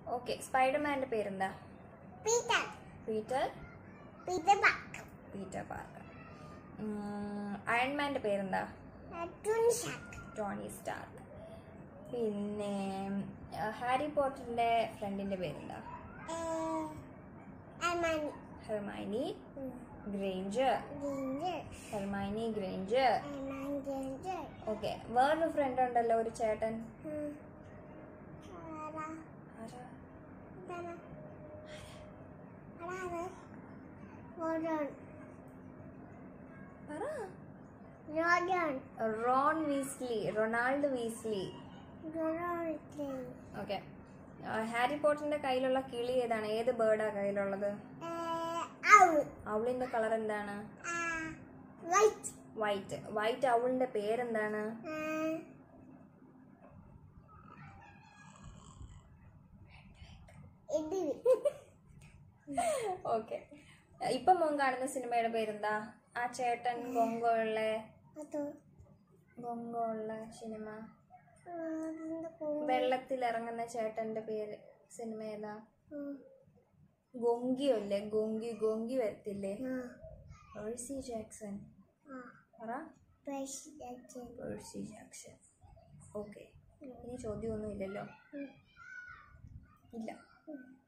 Okay സ്പൈഡർമാൻ്റെ പേരെന്താ Peter. Peter Peter Park. Peter Park അയൺമാൻ്റെ പേരെന്താ Uh, Tony Shark. Tony Stark പിന്നെ ആ, ഹാരി പോട്ടറിൻ്റെ ഫ്രണ്ടിൻ്റെ പേരെന്താ Uh, Hermione. Hermione Mm. Granger Ginger. Hermione Granger Hermione Ginger. Okay വേറൊരു ഫ്രണ്ട് ഉണ്ടല്ലോ ഒരു ചേട്ടൻ Mm. Ara. ആരാ? Ara. Ara. Rodon. പറ Rodon. Ron Weasley Ronald Weasley Rodon. Okay Harry പോട്ടറിന്റെ കയ്യിലുള്ള കിളി ഏതാണ് ഏത് ബേർഡാ കയ്യിലുള്ളത് Uh, owl. അവളിന്റെ കളർ എന്താണ് Uh, white. വൈറ്റ് വൈറ്റ് അവളിന്റെ പേരെന്താണ് Uh, ഇഡ്ഡലി ഓക്കെ ഇപ്പം മോൻ കാണുന്ന സിനിമയുടെ പേരെന്താ ആ ചേട്ടൻ ഗൊങ്കോ ഉള്ള അതോ ഗൊങ്കോ ഉള്ള സിനിമ ആ, അതിന്റെ പൂ. വെള്ളത്തിൽ ഇറങ്ങുന്ന ചേട്ടന്റെ പേര് സിനിമ ഏതാ ഉം. ഗൊങ്കിയോ അല്ലേ ഗൊങ്കി ഗൊങ്കി വരത്തില്ലേ ആ, പേഴ്സി ജാക്സൺ ആ. പറ President. പേഴ്സി ജാക്സൺ ഓക്കെ ഇനി ചോദ്യമൊന്നും ഇല്ലല്ലോ ഉം. ഇല്ല ഉം.